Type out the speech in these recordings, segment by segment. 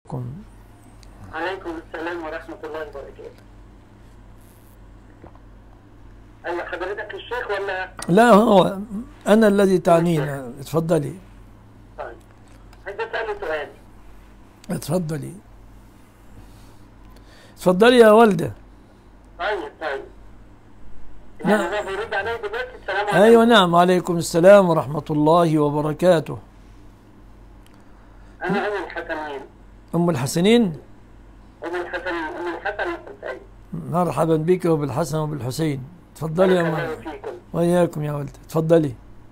كم عليكم السلام ورحمة الله وبركاته. أيوة حضرتك الشيخ ولا؟ لا هو أنا الذي تعنينا اتفضلي طيب. عايز أسأله سؤال. اتفضلي اتفضلي يا والدة طيب طيب. نعم. يعني هو بيرد عليا دلوقتي السلام عليكم. أيوة نعم عليكم السلام ورحمة الله وبركاته أنا أم الحسنين. أم الحسنين أم الحسن أم الحسن والحسين. مرحبا بك وبالحسن وبالحسين تفضلي يا بارك الله أم فيكم. وإياكم يا والدة تفضلي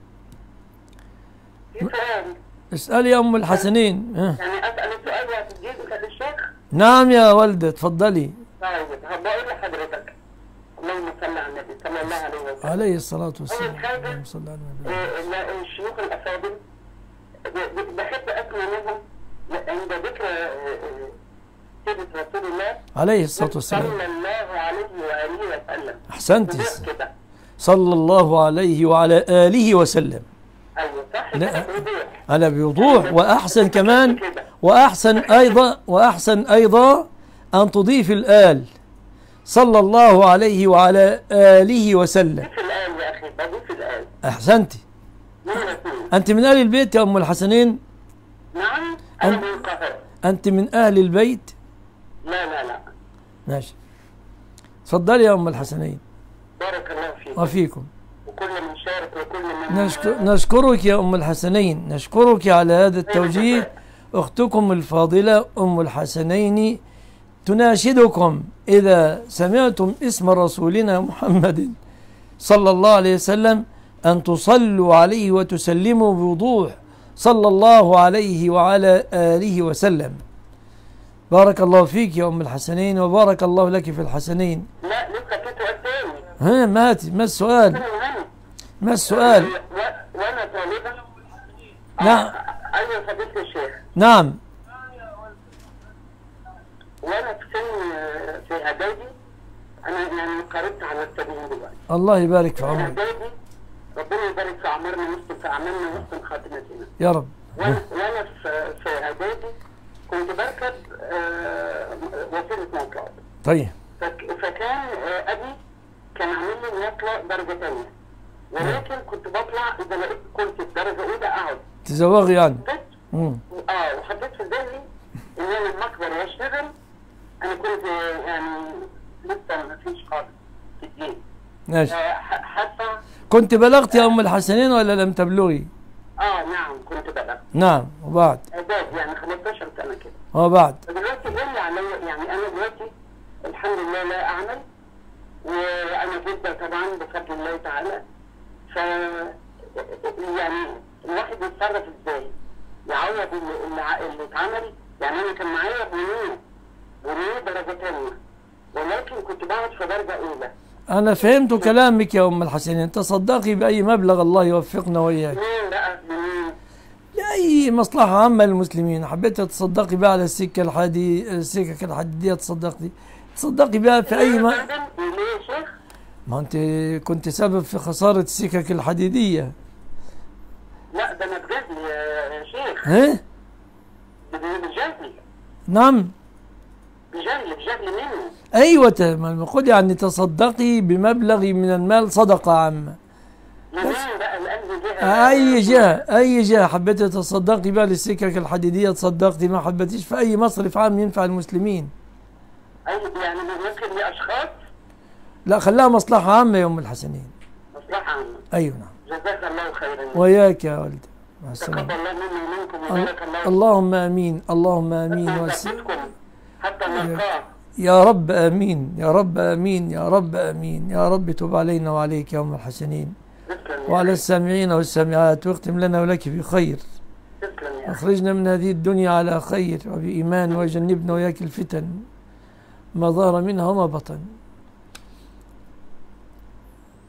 في سؤال اسألي يا أم الحسنين ها. يعني أسأل سؤال وهتجيبك للشيخ؟ نعم يا والدة تفضلي طيب هبقول لحضرتك. اللهم صل على النبي صلى الله عليه وسلم. عليه الصلاة والسلام أول حاجة- اللهم صل على النبي. إيه، لا، الشيوخ الافاضل ب- ب- بحب اسمع منهم عند ذكر آه، آه، سيدة رسول الله عليه الصلاة والسلام صلى الله عليه واله وسلم أحسنت وضوح كده صلى الله عليه وعلى آله وسلم ايوه صح لا. كده بوضوح على بوضوح وأحسن كمان كده وأحسن أيضا وأحسن أيضا أن تضيف الآل صلى الله عليه وعلى آله وسلم ضيف الآن يا اخي بضيف الآن أحسنتي نمرة اثنين أنت من أهل البيت يا أم الحسنين نعم انا أنت- من القاهرة أنت من أهل البيت لا لا لا ماشي تفضلي يا أم الحسنين بارك الله فيك وفيكم وكل من شارك وكل من نشك- نشكرك يا أم الحسنين نشكرك على هذا التوجيه أختكم الفاضلة أم الحسنين تناشدكم إذا سمعتم اسم رسولنا محمد صلى الله عليه وسلم أن تصلوا عليه وتسلموا بوضوح صلى الله عليه وعلى آله وسلم بارك الله فيك يا أم الحسنين وبارك الله لك في الحسنين لا لسه في سؤال تاني ها مات ما السؤال مهم. ما السؤال و- وانا طالبة نعم. آه، ايوه فضيلة الشيخ نعم وانا في سن في اعدادي انا يعني قربت على السبيل دلوقتي الله يبارك في في عمرك اعدادي ربنا يبارك في اعمارنا ويستر في اعمالنا ويحسن خاتمتنا يا رب وانا وانا في في اعدادي كنت بركب آه، وسيله مواصلات طيب فك- فكان آه، ابي كان عامل لي مواصله درجه ثانيه ولكن كنت بطلع اذا لقيت كنت في درجه اولى اقعد تزوغي يعني حطيت مم. اه وحطيت في بالي ان انا لما اكبر واشتغل انا كنت يعني لسه ما فيش خالص في الدين ماشي آه، ح- حتى كنت بلغت يا أم الحسنين ولا لم تبلغي اه نعم كنت بلغ نعم وبعد اعداد يعني 15 سنه كده وبعد فدلوقتي ايه اللي عليا يعني انا دلوقتي الحمد لله لا اعمل وانا جدا طبعا بفضل الله تعالى ف يعني الواحد يتصرف ازاي؟ يعوض اللي, اللي, ع- اللي اتعمل يعني انا كان معايا بنيه بنيه درجه ثانيه ولكن كنت بقعد في درجه اولى أنا فهمت كلامك يا أم الحسنين تصدقي بأي مبلغ الله يوفقنا وإياك مين بقى منين؟ لأي مصلحة عامة للمسلمين حبيت تصدقي بها على السكة الحدي السكك الحديدية تصدقي تصدقي بها في أي ما ليه يا شيخ؟ ما أنت كنت سبب في خسارة السكك الحديدية لا ده انا بجد يا يا شيخ ها بجهل نعم بجهل بجهل منه أيوة ما المقول يعني تصدقي بمبلغ من المال صدقة عامة منين بقى القلب جهه أي جهة أي جهة حبيت تصدقي بها للسكك الحديدية تصدقتي ما حبيتيش في أي مصرف عام ينفع المسلمين اي يعني ممكن لاشخاص لا خلاها مصلحة عامة يا أم الحسنين مصلحه عامه أيوة نعم جزاك الله خيرا وياك يا ولد مع تقبل السلامة الله مني ومنكم وبارك الله اللهم آمين اللهم آمين فيكم وس... ويثبتكم حتى نلقاه يا رب آمين يا رب آمين يا رب آمين يا رب تب علينا وعليك يا أم الحسنين تسلم يا وعلى أخي. السامعين والسامعات واختم لنا ولك بخير تسلم يا أخي. أخرجنا من هذه الدنيا على خير وبإيمان وجنبنا وياك الفتن ما ظهر منها وما بطن